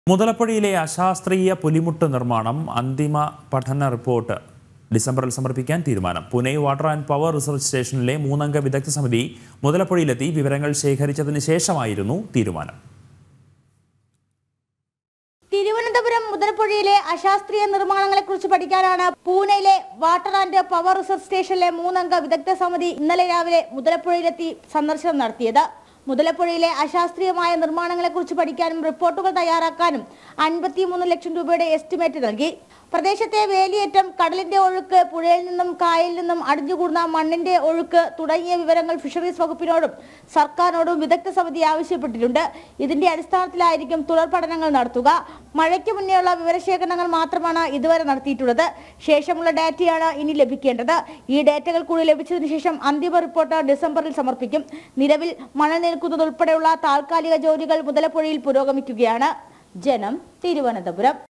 മുതലപ്പുഴയിലെ അശാസ്ത്രീയ പുലിമുട്ട് നിർമ്മാണം അന്തിമ പഠന റിപ്പോർട്ട് ഡിസംബറിൽ സമർപ്പിക്കാൻ തീരുമാനം Pune water and power research സ്റ്റേഷനിലെ മൂന്നംഗ വിദഗ്ധ സമിതി മുതലപ്പുഴയിലെത്തി വിവരങ്ങൾ ശേഖരിച്ചതിന് ശേഷമായിരുന്നു തീരുമാനം തിരുവനന്തപുരം മുതലപ്പുഴയിലെ അശാസ്ത്രീയ നിർമ്മാണങ്ങളെക്കുറിച്ച് പഠിക്കാനാണ് പൂനെയിലെ വാട്ടർ ആൻഡ് പവർ റിസർച്ച് സ്റ്റേഷനിലെ മൂന്നംഗ വിദഗ്ധ സമിതി ഇന്നലെ രാവിലെ മുതലപ്പുഴയിലെത്തി സന്ദർശനം നടത്തിയത് മുതലപ്പുഴയിലെ അശാസ്ത്രീയമായ നിർമ്മാണങ്ങളെക്കുറിച്ച് പഠിക്കാനും റിപ്പോർട്ടുകൾ തയ്യാറാക്കാനും അൻപത്തിമൂന്ന് ലക്ഷം രൂപയുടെ എസ്റ്റിമേറ്റ് നൽകി പ്രദേശത്തെ വേലിയേറ്റം കടലിന്റെ ഒഴുക്ക് പുഴയിൽ നിന്നും കായലിൽ നിന്നും അടിഞ്ഞുകൂടുന്ന മണ്ണിന്റെ ഒഴുക്ക് തുടങ്ങിയ വിവരങ്ങൾ ഫിഷറീസ് വകുപ്പിനോടും സർക്കാരിനോടും വിദഗ്ധ സമിതി ആവശ്യപ്പെട്ടിട്ടുണ്ട് ഇതിന്റെ അടിസ്ഥാനത്തിലായിരിക്കും തുടർ പഠനങ്ങൾ നടത്തുക മഴയ്ക്ക് മുന്നേയുള്ള വിവരശേഖരണങ്ങൾ മാത്രമാണ് ഇതുവരെ നടത്തിയിട്ടുള്ളത് ശേഷമുള്ള ഡാറ്റയാണ് ഇനി ലഭിക്കേണ്ടത് ഈ ഡാറ്റകൾ കൂടി ലഭിച്ചതിനു ശേഷം അന്തിമ റിപ്പോർട്ട് ഡിസംബറിൽ സമർപ്പിക്കും നിലവിൽ മണൽ നീക്കുന്നതുൾപ്പെടെയുള്ള താൽക്കാലിക ജോലികൾ മുതലപ്പുഴയിൽ പുരോഗമിക്കുകയാണ് ജനം തിരുവനന്തപുരം